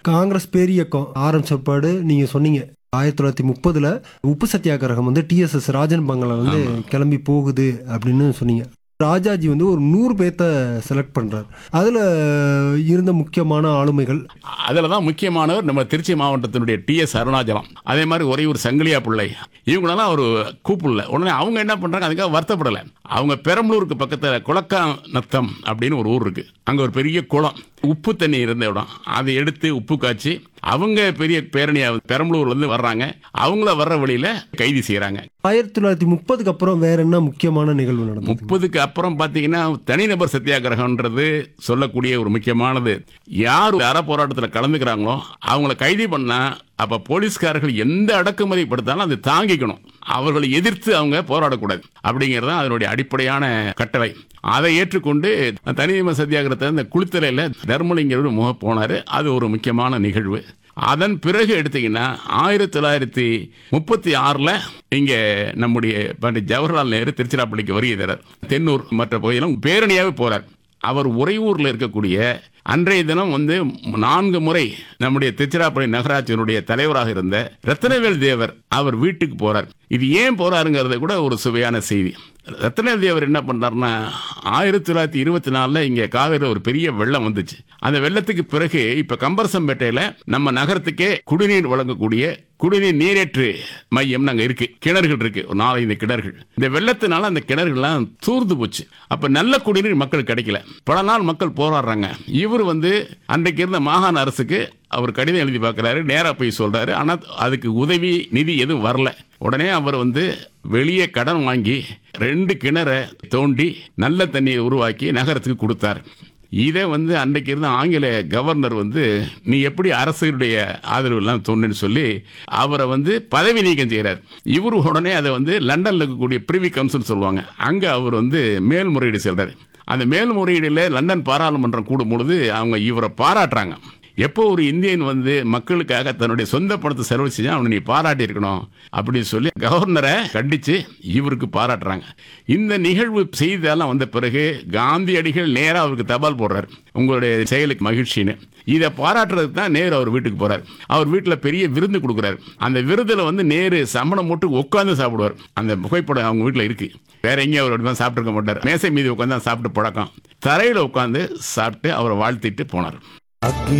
காங்கிரஸ் பேரியக்கம் ஆரம்பிச்சப்பாடு நீங்க சொன்னீங்க ஆயிரத்தி தொள்ளாயிரத்தி முப்பதுல உப்பு சத்தியாகிரகம் வந்து டிஎஸ்எஸ் ராஜன் பங்களா வந்து கிளம்பி போகுது அப்படின்னு சொன்னீங்க ராஜாஜி வந்து ஒரு நூறு பேர்த்த செலக்ட் பண்றாரு அதுல இருந்த முக்கியமான ஆளுமைகள் அதில் தான் முக்கியமானவர் நம்ம திருச்சி மாவட்டத்தினுடைய டிஎஸ் அருணாச்சலம் அதே மாதிரி ஒரே ஒரு சங்கிலியா பிள்ளை இவங்களெல்லாம் அவர் கூப்பிடல உடனே அவங்க என்ன பண்ணுறாங்க அதுக்காக வருத்தப்படலை அவங்க பெரம்பலூருக்கு பக்கத்தில் குளக்கா நத்தம் அப்படின்னு ஒரு ஊர் இருக்குது அங்கே ஒரு பெரிய குளம் உப்பு தண்ணி இருந்த இடம் அதை எடுத்து உப்பு காய்ச்சி அவங்க பெரிய பேரணியாக பெரம்பலூர்லேருந்து வர்றாங்க அவங்கள வர்ற வழியில் கைது செய்கிறாங்க ஆயிரத்தி தொள்ளாயிரத்தி முப்பதுக்கு அப்புறம் வேற என்ன முக்கியமான நிகழ்வு நடந்தது முப்பதுக்கு அப்புறம் பார்த்தீங்கன்னா தனிநபர் சத்தியாகிரகம்ன்றது சொல்லக்கூடிய ஒரு முக்கியமானது யார் அற போராட்டத்தில் கலந்துக்கிறாங்களோ அவங்கள கைது பண்ணா அப்போ போலீஸ்காரர்கள் எந்த அடக்குமுறை படுத்தாலும் அதை தாங்கிக்கணும் அவர்களை எதிர்த்து அவங்க போராடக்கூடாது அப்படிங்கிறது தான் அதனுடைய அடிப்படையான கட்டளை அதை ஏற்றுக்கொண்டு தனிநபர் சத்தியாகிரகத்தை இந்த குளித்தலையில் தர்மலிங்கர் முக போனார் அது ஒரு முக்கியமான நிகழ்வு அதன் பிறகு எடுத்தீங்கன்னா ஆயிரத்தி தொள்ளாயிரத்தி முப்பத்தி ஆறில் இங்கே நம்முடைய பண்டிட் ஜவஹர்லால் நேரு திருச்சிராப்பள்ளிக்கு வருகை தரார் தென்னூர் மற்ற பகுதியிலும் பேரணியாகவே போகிறார் அவர் உறையூரில் இருக்கக்கூடிய அன்றைய தினம் வந்து நான்கு முறை நம்முடைய திருச்சிராப்பள்ளி நகராட்சியினுடைய தலைவராக இருந்த ரத்னவேல் தேவர் அவர் வீட்டுக்கு போறார் இது ஏன் போறாருங்கிறத கூட ஒரு சுவையான செய்தி ரத்னவேல் தேவர் என்ன பண்ணார்னா ஆயிரத்தி தொள்ளாயிரத்தி இருபத்தி நாலில் இங்கே காவிரியில் ஒரு பெரிய வெள்ளம் வந்துச்சு அந்த வெள்ளத்துக்கு பிறகு இப்போ கம்பரசம்பேட்டையில் நம்ம நகரத்துக்கே குடிநீர் வழங்கக்கூடிய குடிநீர் நீரேற்று மையம் அங்கே இருக்கு கிணறுகள் இருக்கு ஒரு நாலஞ்சு கிணறுகள் இந்த வெள்ளத்தினால அந்த கிணறுகள்லாம் தூர்ந்து போச்சு அப்ப நல்ல குடிநீர் மக்கள் கிடைக்கல பல நாள் மக்கள் போராடுறாங்க இவர் வந்து அன்றைக்கு இருந்த மாகாண அரசுக்கு அவர் கடிதம் எழுதி பார்க்குறாரு நேராக போய் சொல்றாரு ஆனால் அதுக்கு உதவி நிதி எதுவும் வரல உடனே அவர் வந்து வெளியே கடன் வாங்கி ரெண்டு கிணறை தோண்டி நல்ல தண்ணியை உருவாக்கி நகரத்துக்கு கொடுத்தார் இதை வந்து அன்றைக்கு இருந்த ஆங்கில கவர்னர் வந்து நீ எப்படி அரசுடைய ஆதரவு எல்லாம் தோணுன்னு சொல்லி அவரை வந்து பதவி நீக்கம் செய்கிறார் இவர் உடனே அதை வந்து லண்டனில் இருக்கக்கூடிய பிரிவி கவுன்சில் சொல்லுவாங்க அங்கே அவர் வந்து மேல்முறையீடு செல்றாரு அந்த மேல்முறையீடில் லண்டன் பாராளுமன்றம் கூடும் பொழுது அவங்க இவரை பாராட்டுறாங்க எப்போ ஒரு இந்தியன் வந்து மக்களுக்காக தன்னுடைய சொந்த பணத்தை செலவு செஞ்சா அவனை நீ பாராட்டி இருக்கணும் அப்படின்னு சொல்லி கவர்னரை கண்டிச்சு இவருக்கு பாராட்டுறாங்க இந்த நிகழ்வு செய்தியெல்லாம் வந்த பிறகு காந்தியடிகள் நேராக அவருக்கு தபால் போடுறாரு உங்களுடைய செயலுக்கு மகிழ்ச்சின்னு இதை பாராட்டுறதுக்கு தான் நேரு அவர் வீட்டுக்கு போறார் அவர் வீட்டில் பெரிய விருந்து கொடுக்குறாரு அந்த விருந்தில் வந்து நேரு சமணம் போட்டு உட்காந்து சாப்பிடுவார் அந்த புகைப்படம் அவங்க வீட்டில் இருக்கு வேற எங்கேயும் அவர் அப்படி சாப்பிட்டுருக்க மாட்டார் மேசை மீது உட்காந்து தான் சாப்பிட்டு பழக்கம் தரையில் உட்காந்து சாப்பிட்டு அவரை வாழ்த்திட்டு போனார் அக்னி